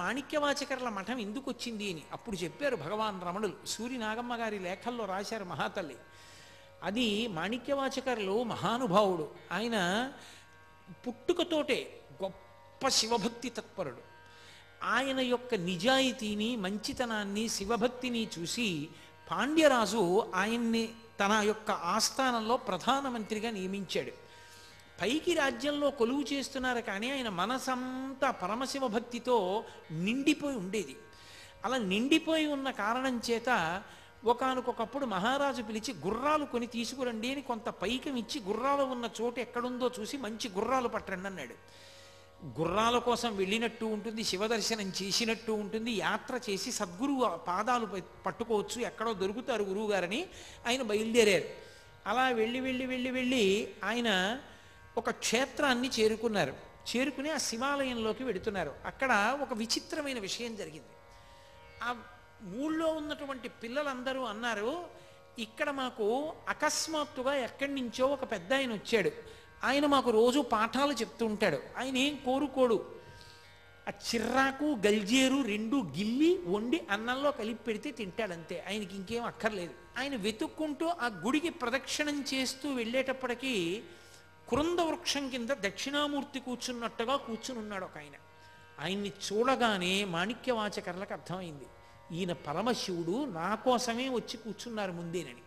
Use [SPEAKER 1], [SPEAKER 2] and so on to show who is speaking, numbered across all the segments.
[SPEAKER 1] మాణిక్యవాచకర్ల మఠం ఎందుకు వచ్చింది అని అప్పుడు చెప్పారు భగవాన్ రమణులు సూరి నాగమ్మ గారి లేఖల్లో రాశారు మహాతల్లి అది మాణిక్యవాచకర్లు మహానుభావుడు ఆయన పుట్టుకతోటే గొప్ప శివభక్తి తత్పరుడు ఆయన యొక్క నిజాయితీని మంచితనాన్ని శివభక్తిని చూసి పాండ్యరాజు ఆయన్ని తన యొక్క ఆస్థానంలో ప్రధానమంత్రిగా నియమించాడు పైకి రాజ్యంలో కొలువు చేస్తున్నారు కానీ ఆయన మనసంతా పరమశివ భక్తితో నిండిపోయి ఉండేది అలా నిండిపోయి ఉన్న కారణం చేత ఒకానొకప్పుడు మహారాజు పిలిచి గుర్రాలు కొని తీసుకురండి అని కొంత పైకం ఇచ్చి గుర్రాలు ఉన్న చోటు ఎక్కడుందో చూసి మంచి గుర్రాలు పట్టండి అన్నాడు గుర్రాల కోసం వెళ్ళినట్టు ఉంటుంది శివదర్శనం చేసినట్టు ఉంటుంది యాత్ర చేసి సద్గురువు పాదాలు ప- పట్టుకోవచ్చు ఎక్కడో దొరుకుతారు గురువు గారని ఆయన బయలుదేరారు అలా వెళ్ళి వెళ్ళి వెళ్ళి వెళ్ళి ఆయన ఒక క్షేత్రాన్ని చేరుకున్నారు చేరుకుని ఆ శివాలయంలోకి వెడుతున్నారు అక్కడ ఒక విచిత్రమైన విషయం జరిగింది ఆ ఊళ్ళో ఉన్నటువంటి పిల్లలందరూ అన్నారు ఇక్కడ మాకు అకస్మాత్తుగా ఎక్కడి నుంచో ఒక పెద్ద ఆయన వచ్చాడు ఆయన మాకు రోజు పాఠాలు చెప్తూ ఉంటాడు ఆయన ఏం కోరుకోడు ఆ చిర్రాకు గల్జేరు రెండు గిల్లి వండి అన్నంలో కలిపి పెడితే తింటాడంతే ఆయనకి ఇంకేం అక్కర్లేదు ఆయన వెతుక్కుంటూ ఆ గుడికి ప్రదక్షిణం చేస్తూ వెళ్ళేటప్పటికీ కృంద వృక్షం కింద దక్షిణామూర్తి కూర్చున్నట్టుగా కూర్చుని ఉన్నాడు ఒక ఆయన ఆయన్ని చూడగానే మాణిక్యవాచకర్లకు అర్థమైంది ఈయన పరమశివుడు నా కోసమే వచ్చి కూర్చున్నారు ముందేనని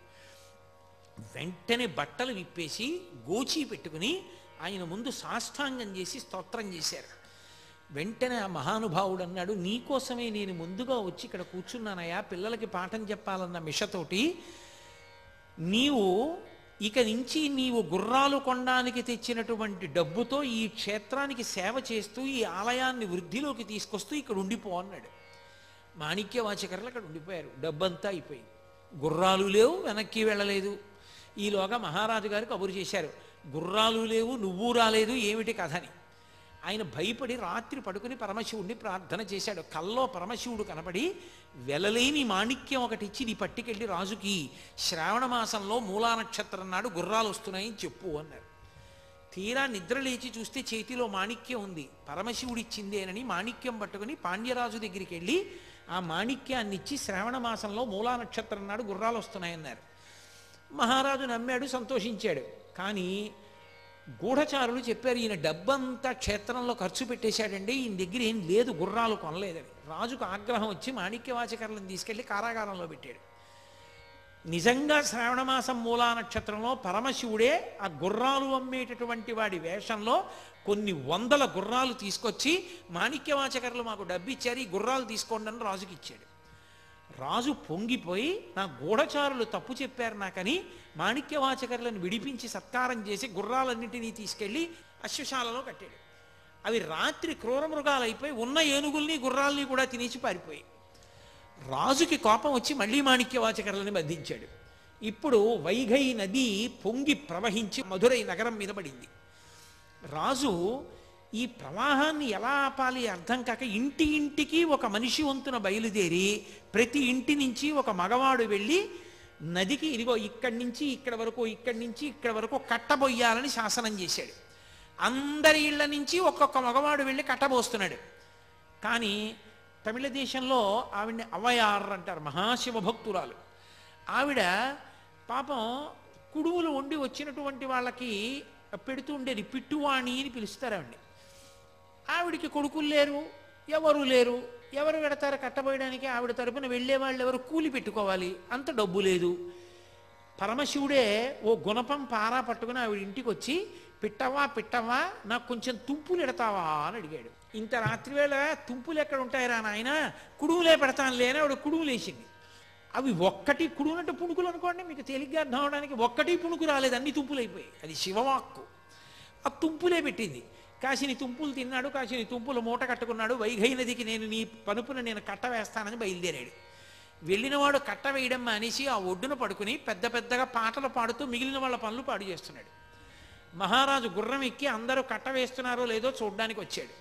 [SPEAKER 1] వెంటనే బట్టలు విప్పేసి గోచి పెట్టుకుని ఆయన ముందు సాష్టాంగం చేసి స్తోత్రం చేశారు వెంటనే ఆ మహానుభావుడు అన్నాడు నీకోసమే నేను ముందుగా వచ్చి ఇక్కడ కూర్చున్నానయ్యా పిల్లలకి పాఠం చెప్పాలన్న మిషతోటి నీవు ఇక నుంచి నీవు గుర్రాలు కొనడానికి తెచ్చినటువంటి డబ్బుతో ఈ క్షేత్రానికి సేవ చేస్తూ ఈ ఆలయాన్ని వృద్ధిలోకి తీసుకొస్తూ ఇక్కడ ఉండిపో అన్నాడు మాణిక్యవాచకర్లు అక్కడ ఉండిపోయారు డబ్బంతా అయిపోయింది గుర్రాలు లేవు వెనక్కి వెళ్ళలేదు ఈలోగా మహారాజు గారు కబురు చేశారు గుర్రాలు లేవు నువ్వు రాలేదు ఏమిటి కథని ఆయన భయపడి రాత్రి పడుకుని పరమశివుడిని ప్రార్థన చేశాడు కల్లో పరమశివుడు కనపడి వెలలేని మాణిక్యం ఒకటి ఇచ్చి నీ పట్టుకెళ్ళి రాజుకి శ్రావణ మాసంలో మూలా నక్షత్రం నాడు గుర్రాలు వస్తున్నాయని చెప్పు అన్నారు తీరా నిద్ర లేచి చూస్తే చేతిలో మాణిక్యం ఉంది పరమశివుడిచ్చిందేనని మాణిక్యం పట్టుకుని పాండ్యరాజు దగ్గరికి వెళ్ళి ఆ మాణిక్యాన్ని ఇచ్చి శ్రావణ మాసంలో మూలా నక్షత్రం నాడు గుర్రాలు వస్తున్నాయన్నారు మహారాజు నమ్మాడు సంతోషించాడు కానీ గూఢచారులు చెప్పారు ఈయన డబ్బంతా క్షేత్రంలో ఖర్చు పెట్టేశాడండి ఈయన దగ్గర ఏం లేదు గుర్రాలు కొనలేదని రాజుకు ఆగ్రహం వచ్చి మాణిక్యవాచకర్లను తీసుకెళ్లి కారాగారంలో పెట్టాడు నిజంగా శ్రావణమాసం మూలా నక్షత్రంలో పరమశివుడే ఆ గుర్రాలు అమ్మేటటువంటి వాడి వేషంలో కొన్ని వందల గుర్రాలు తీసుకొచ్చి మాణిక్యవాచకర్లు మాకు డబ్బిచ్చారు ఈ గుర్రాలు తీసుకోండి అని రాజుకి ఇచ్చాడు రాజు పొంగిపోయి నా గూఢచారులు తప్పు చెప్పారు నాకని మాణిక్యవాచకర్లను విడిపించి సత్కారం చేసి గుర్రాలన్నింటినీ తీసుకెళ్ళి అశ్వశాలలో కట్టాడు అవి రాత్రి క్రూర మృగాలైపోయి ఉన్న ఏనుగుల్ని గుర్రాల్ని కూడా తినేసి పారిపోయి రాజుకి కోపం వచ్చి మళ్ళీ మాణిక్యవాచకర్లని బంధించాడు ఇప్పుడు వైఘై నది పొంగి ప్రవహించి మధురై నగరం మీద పడింది రాజు ఈ ప్రవాహాన్ని ఎలా ఆపాలి అర్థం కాక ఇంటి ఇంటికి ఒక మనిషి వంతున బయలుదేరి ప్రతి ఇంటి నుంచి ఒక మగవాడు వెళ్ళి నదికి ఇదిగో ఇక్కడి నుంచి ఇక్కడ వరకు ఇక్కడి నుంచి ఇక్కడ వరకు కట్టబొయ్యాలని శాసనం చేశాడు అందరి ఇళ్ల నుంచి ఒక్కొక్క మగవాడు వెళ్ళి కట్టబోస్తున్నాడు కానీ తమిళ దేశంలో ఆవిడ్ని అవయార్ అంటారు మహాశివ భక్తురాలు ఆవిడ పాపం కుడుములు వండి వచ్చినటువంటి వాళ్ళకి పెడుతూ ఉండేది పిట్టువాణి అని పిలుస్తారు ఆవిడ్ని ఆవిడికి కొడుకులు లేరు ఎవరు లేరు ఎవరు పెడతారు కట్టబోయడానికి ఆవిడ తరపున వెళ్ళే వాళ్ళు ఎవరు కూలి పెట్టుకోవాలి అంత డబ్బు లేదు పరమశివుడే ఓ గుణపం పారా పట్టుకుని ఆవిడ ఇంటికి వచ్చి పిట్టవా పిట్టవా నాకు కొంచెం తుంపులు ఎడతావా అని అడిగాడు ఇంత రాత్రివేళ తుంపులు ఎక్కడ ఉంటాయిరా నాయన కుడుములే పెడతాను లేని ఆవిడ కుడుములు వేసింది అవి ఒక్కటి కుడుములంటే పుణుకులు అనుకోండి మీకు తేలిగ్గా అర్థం అవడానికి ఒక్కటి పుణుకు రాలేదు అన్ని తుంపులు అయిపోయాయి అది శివవాక్కు ఆ తుంపులే పెట్టింది కాసిని తుంపులు తిన్నాడు కాసిని తుంపులు మూట కట్టుకున్నాడు వైఘై నదికి నేను నీ పనుపున నేను కట్ట వేస్తానని బయలుదేరాడు వెళ్ళినవాడు కట్ట వేయడం మానేసి ఆ ఒడ్డున పడుకుని పెద్ద పెద్దగా పాటలు పాడుతూ మిగిలిన వాళ్ళ పనులు పాడు చేస్తున్నాడు మహారాజు గుర్రం ఎక్కి అందరూ కట్ట వేస్తున్నారో లేదో చూడడానికి వచ్చాడు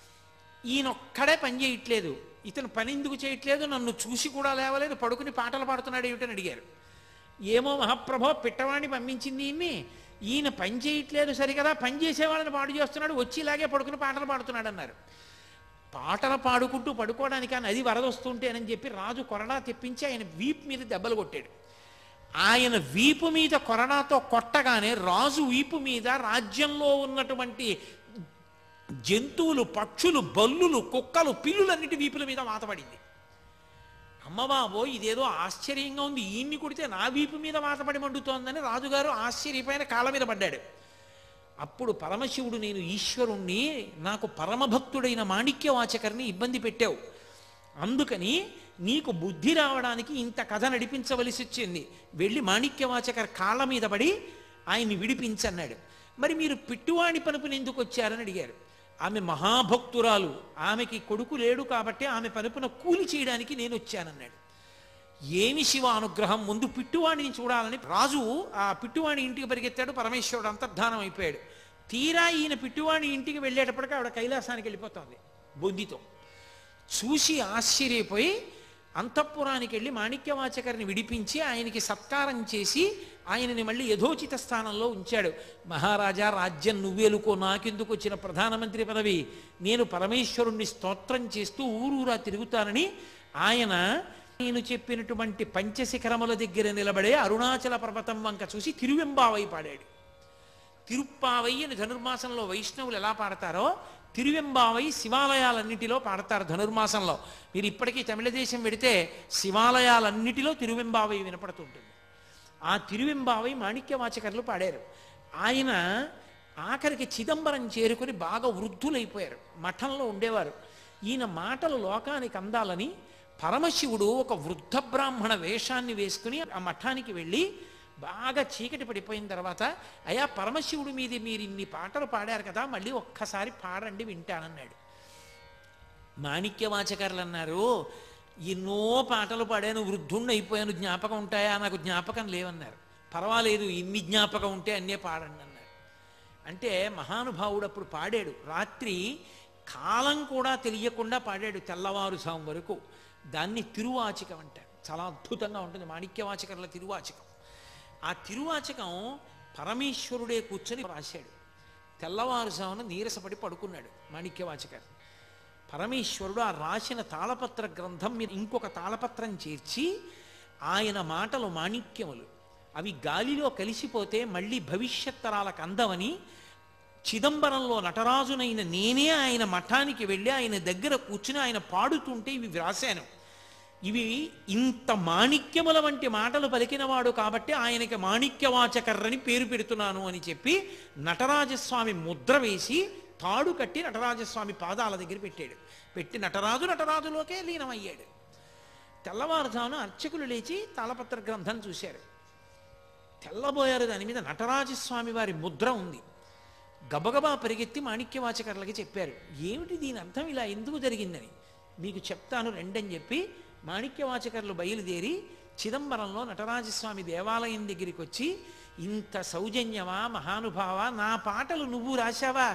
[SPEAKER 1] ఈయనొక్కడే పని చేయట్లేదు ఇతను పని ఎందుకు చేయట్లేదు నన్ను చూసి కూడా లేవలేదు పడుకుని పాటలు పాడుతున్నాడు ఏమిటని అడిగారు ఏమో మహాప్రభో పిట్టవాణ్ణి పంపించింది ఈయన్ని ఈయన పని చేయట్లేదు సరికదా పని చేసేవాళ్ళని పాడు చేస్తున్నాడు వచ్చి ఇలాగే పడుకుని పాటలు పాడుతున్నాడు అన్నారు పాటలు పాడుకుంటూ పడుకోవడానికి ఆ నది వరదొస్తుంటేనని చెప్పి రాజు కొరడా తెప్పించి ఆయన వీపు మీద దెబ్బలు కొట్టాడు ఆయన వీపు మీద కొరడాతో కొట్టగానే రాజు వీపు మీద రాజ్యంలో ఉన్నటువంటి జంతువులు పక్షులు బల్లులు కుక్కలు పిల్లులన్నిటి వీపుల మీద వాత పడింది అమ్మబాబో ఇదేదో ఆశ్చర్యంగా ఉంది ఈయన్ని కొడితే నా వీపు మీద వాతపడి మండుతోందని రాజుగారు ఆశ్చర్యపైన కాళ్ళ మీద పడ్డాడు అప్పుడు పరమశివుడు నేను ఈశ్వరుణ్ణి నాకు పరమభక్తుడైన మాణిక్యవాచకర్ని ఇబ్బంది పెట్టావు అందుకని నీకు బుద్ధి రావడానికి ఇంత కథ నడిపించవలసి వచ్చింది వెళ్ళి మాణిక్యవాచకర్ కాళ్ళ మీద పడి ఆయన్ని విడిపించన్నాడు మరి మీరు పిట్టువాణి పనుపుని ఎందుకు వచ్చారని అడిగారు ఆమె మహాభక్తురాలు ఆమెకి కొడుకు లేడు కాబట్టి ఆమె పనుపున కూలి చేయడానికి నేను వచ్చానన్నాడు ఏమి శివ అనుగ్రహం ముందు పిట్టువాణిని చూడాలని రాజు ఆ పిట్టువాణి ఇంటికి పరిగెత్తాడు పరమేశ్వరుడు అంతర్ధానం అయిపోయాడు తీరా ఈయన పిట్టువాణి ఇంటికి వెళ్ళేటప్పటికి ఆవిడ కైలాసానికి వెళ్ళిపోతుంది బొద్దితో చూసి ఆశ్చర్యపోయి అంతఃపురానికి వెళ్ళి మాణిక్యవాచకరిని విడిపించి ఆయనకి సత్కారం చేసి ఆయనని మళ్ళీ యథోచిత స్థానంలో ఉంచాడు మహారాజా రాజ్యం నువ్వేలుకో నాకెందుకు వచ్చిన ప్రధానమంత్రి పదవి నేను పరమేశ్వరుణ్ణి స్తోత్రం చేస్తూ ఊరూరా తిరుగుతానని ఆయన నేను చెప్పినటువంటి పంచశిఖరముల దగ్గర నిలబడే అరుణాచల పర్వతం వంక చూసి తిరువెంబావై పాడాడు తిరుప్పావై అని ధనుర్మాసంలో వైష్ణవులు ఎలా పాడతారో తిరువెంబావై శివాలయాలన్నిటిలో పాడతారు ధనుర్మాసంలో మీరు ఇప్పటికీ తమిళ దేశం వెడితే శివాలయాలన్నిటిలో తిరువెంబావై వినపడుతుంటుంది ఆ తిరువెంబావై మాణిక్యవాచకర్లు పాడారు ఆయన ఆఖరికి చిదంబరం చేరుకొని బాగా వృద్ధులైపోయారు మఠంలో ఉండేవారు ఈయన మాటలు లోకానికి అందాలని పరమశివుడు ఒక వృద్ధ బ్రాహ్మణ వేషాన్ని వేసుకుని ఆ మఠానికి వెళ్ళి బాగా చీకటి పడిపోయిన తర్వాత అయా పరమశివుడి మీద మీరు ఇన్ని పాటలు పాడారు కదా మళ్ళీ ఒక్కసారి పాడండి వింటానన్నాడు మాణిక్యవాచకర్లు అన్నారు ఎన్నో పాటలు పాడాను వృద్ధుణ్ణి అయిపోయాను జ్ఞాపకం ఉంటాయా నాకు జ్ఞాపకం లేవన్నారు పర్వాలేదు ఇన్ని జ్ఞాపకం ఉంటే అన్నే పాడండి అన్నారు అంటే మహానుభావుడు అప్పుడు పాడాడు రాత్రి కాలం కూడా తెలియకుండా పాడాడు తెల్లవారుజాము వరకు దాన్ని తిరువాచికం అంటారు చాలా అద్భుతంగా ఉంటుంది మాణిక్యవాచకర్ల తిరువాచకం ఆ తిరువాచకం పరమేశ్వరుడే కూర్చొని రాశాడు తెల్లవారుజామున నీరసపడి పడుకున్నాడు మాణిక్యవాచకర్ పరమేశ్వరుడు ఆ రాసిన తాళపత్ర గ్రంథం మీద ఇంకొక తాళపత్రం చేర్చి ఆయన మాటలు మాణిక్యములు అవి గాలిలో కలిసిపోతే మళ్ళీ భవిష్యత్ తరాలకు అందవని చిదంబరంలో నటరాజునైన నేనే ఆయన మఠానికి వెళ్ళి ఆయన దగ్గర కూర్చుని ఆయన పాడుతుంటే ఇవి వ్రాశాను ఇవి ఇంత మాణిక్యముల వంటి మాటలు పలికినవాడు కాబట్టి ఆయనకి మాణిక్యవాచకర్రని పేరు పెడుతున్నాను అని చెప్పి నటరాజస్వామి ముద్ర వేసి తాడు కట్టి నటరాజస్వామి పాదాల దగ్గర పెట్టాడు పెట్టి నటరాజు నటరాజులోకే లీనమయ్యాడు తెల్లవారుజామున అర్చకులు లేచి తాళపత్ర గ్రంథం చూశారు తెల్లబోయారు దాని మీద నటరాజస్వామి వారి ముద్ర ఉంది గబగబా పరిగెత్తి మాణిక్యవాచకర్లకి చెప్పారు ఏమిటి దీని అర్థం ఇలా ఎందుకు జరిగిందని మీకు చెప్తాను రెండని చెప్పి మాణిక్యవాచకర్లు బయలుదేరి చిదంబరంలో నటరాజస్వామి దేవాలయం దగ్గరికి వచ్చి ఇంత సౌజన్యమా మహానుభావ నా పాటలు నువ్వు రాశావా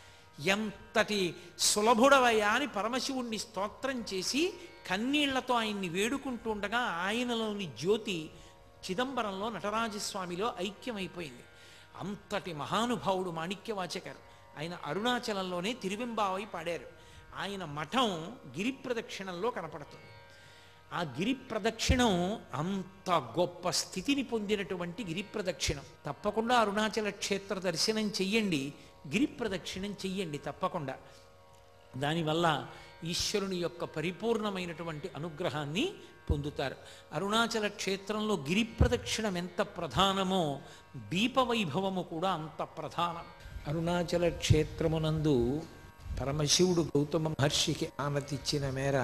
[SPEAKER 1] ఎంతటి సులభుడవయ్యా అని పరమశివుణ్ణి స్తోత్రం చేసి కన్నీళ్లతో ఆయన్ని వేడుకుంటుండగా ఆయనలోని జ్యోతి చిదంబరంలో నటరాజస్వామిలో ఐక్యమైపోయింది అంతటి మహానుభావుడు మాణిక్యవాచకర్ ఆయన అరుణాచలంలోనే తిరువెంబావై పాడారు ఆయన మఠం గిరి ప్రదక్షిణంలో కనపడుతుంది ఆ గిరి ప్రదక్షిణం అంత గొప్ప స్థితిని పొందినటువంటి గిరి ప్రదక్షిణం తప్పకుండా అరుణాచల క్షేత్ర దర్శనం చెయ్యండి గిరి ప్రదక్షిణం చెయ్యండి తప్పకుండా దానివల్ల ఈశ్వరుని యొక్క పరిపూర్ణమైనటువంటి అనుగ్రహాన్ని పొందుతారు అరుణాచల క్షేత్రంలో గిరి ప్రదక్షిణం ఎంత ప్రధానమో దీపవైభవము కూడా అంత ప్రధానం అరుణాచల క్షేత్రమునందు పరమశివుడు గౌతమ మహర్షికి ఆనతిచ్చిన మేర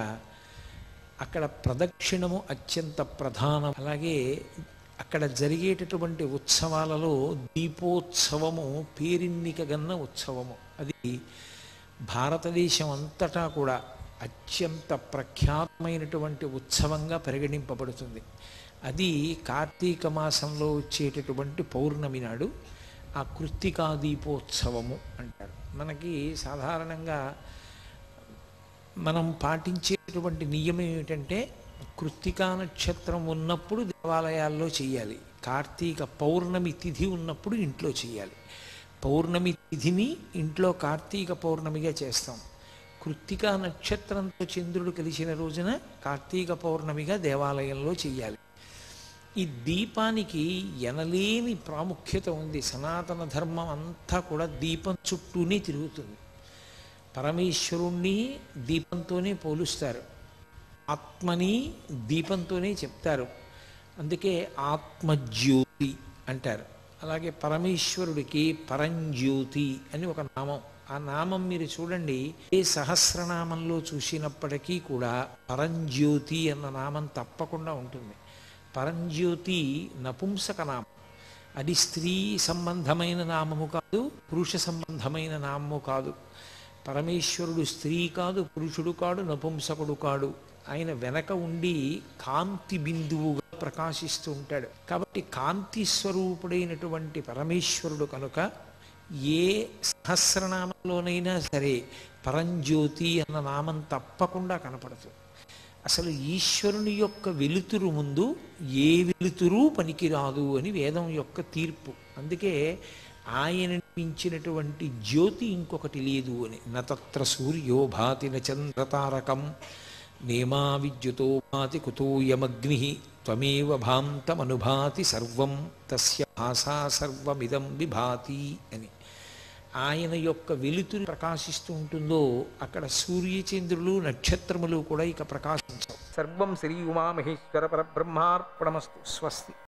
[SPEAKER 1] అక్కడ ప్రదక్షిణము అత్యంత ప్రధానం అలాగే అక్కడ జరిగేటటువంటి ఉత్సవాలలో దీపోత్సవము పేరిన్నికగన్న ఉత్సవము అది భారతదేశం అంతటా కూడా అత్యంత ప్రఖ్యాతమైనటువంటి ఉత్సవంగా పరిగణింపబడుతుంది అది కార్తీక మాసంలో వచ్చేటటువంటి పౌర్ణమి నాడు ఆ కృత్తికా దీపోత్సవము అంటారు మనకి సాధారణంగా మనం పాటించేటువంటి నియమం ఏమిటంటే కృత్తికా నక్షత్రం ఉన్నప్పుడు దేవాలయాల్లో చేయాలి కార్తీక పౌర్ణమి తిథి ఉన్నప్పుడు ఇంట్లో చేయాలి పౌర్ణమి తిథిని ఇంట్లో కార్తీక పౌర్ణమిగా చేస్తాం కృత్తికా నక్షత్రంతో చంద్రుడు కలిసిన రోజున కార్తీక పౌర్ణమిగా దేవాలయంలో చెయ్యాలి ఈ దీపానికి ఎనలేని ప్రాముఖ్యత ఉంది సనాతన ధర్మం అంతా కూడా దీపం చుట్టూనే తిరుగుతుంది పరమేశ్వరుణ్ణి దీపంతోనే పోలుస్తారు ఆత్మని దీపంతోనే చెప్తారు అందుకే ఆత్మజ్యోతి అంటారు అలాగే పరమేశ్వరుడికి పరంజ్యోతి అని ఒక నామం ఆ నామం మీరు చూడండి ఏ సహస్రనామంలో చూసినప్పటికీ కూడా పరంజ్యోతి అన్న నామం తప్పకుండా ఉంటుంది పరంజ్యోతి నపుంసక నామం అది స్త్రీ సంబంధమైన నామము కాదు పురుష సంబంధమైన నామము కాదు పరమేశ్వరుడు స్త్రీ కాదు పురుషుడు కాడు నపుంసకుడు కాడు ఆయన వెనక ఉండి కాంతి బిందువుగా ప్రకాశిస్తూ ఉంటాడు కాబట్టి కాంతి స్వరూపుడైనటువంటి పరమేశ్వరుడు కనుక ఏ సహస్రనామంలోనైనా సరే పరంజ్యోతి అన్న నామం తప్పకుండా కనపడుతుంది అసలు ఈశ్వరుని యొక్క వెలుతురు ముందు ఏ వెలుతురు పనికిరాదు అని వేదం యొక్క తీర్పు అందుకే ఆయన మించినటువంటి జ్యోతి ఇంకొకటి లేదు అని నత్ర సూర్యో భాతి న చంద్రతారకం నేమా విద్యుతో భాతి కుతోయమగ్ని త్వమేవ భాంతమనుభాతి సర్వం తస్య భాషా సర్వమిదం విభాతి అని ఆయన యొక్క వెలుతురు ప్రకాశిస్తూ ఉంటుందో అక్కడ సూర్యచంద్రులు నక్షత్రములు కూడా ఇక ప్రకాశించవు సర్వం శ్రీ ఉమామహేశ్వర పరబ్రహ్మార్పణమస్తు స్వస్తి